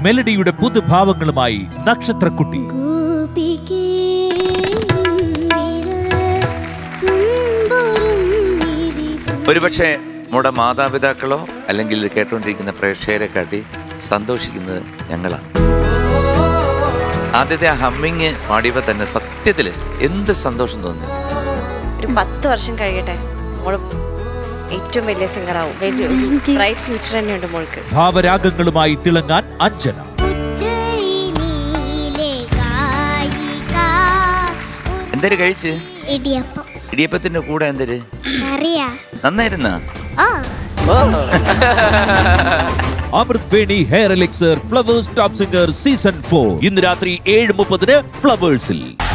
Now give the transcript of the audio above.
മെലഡിയുടെ പുതുഭാവങ്ങളുമായി നക്ഷത്രക്കുട്ടി ഗോപികേ തുമ്പുറും വീതി ഒരുപക്ഷെ നമ്മുടെ മാതാപിതാക്കളോ അല്ലെങ്കിൽ ഇത് കേട്ടുകൊണ്ടിരിക്കുന്ന പ്രേക്ഷകരെ കാട്ടി സന്തോഷിക്കുന്നത് ഞങ്ങളാണ് ആദ്യത്തെ ആ ഹമ്മിങ് പാടിയപ്പോൾ തന്നെ സത്യത്തിൽ എന്ത് സന്തോഷം തോന്നി ഒരു പത്ത് വർഷം കഴിയട്ടെ മോള് ഏറ്റവും വലിയ സിംഗർ ആവും വലിയ ബ്രൈറ്റ് ഫ്യൂച്ചർ തന്നെയുണ്ട് മോൾക്ക് ഭാവരാഗങ്ങളുമായി തിളങ്ങാൻ അഞ്ജന ഉജ്ജയിനിയിലെ ഗായിക എന്തേര് കഴിച്ച് ഇടിയപ്പം ഇടിയപ്പത്തിന്റെ കൂടെ എന്തേര് അറിയാ നന്നായിരുന്ന ഓ Amrut Veni hair elixir Flowers top singer season four ഇന്ന് രാത്രി ഏഴ് മുപ്പതിന് ഫ്ലവേഴ്സിൽ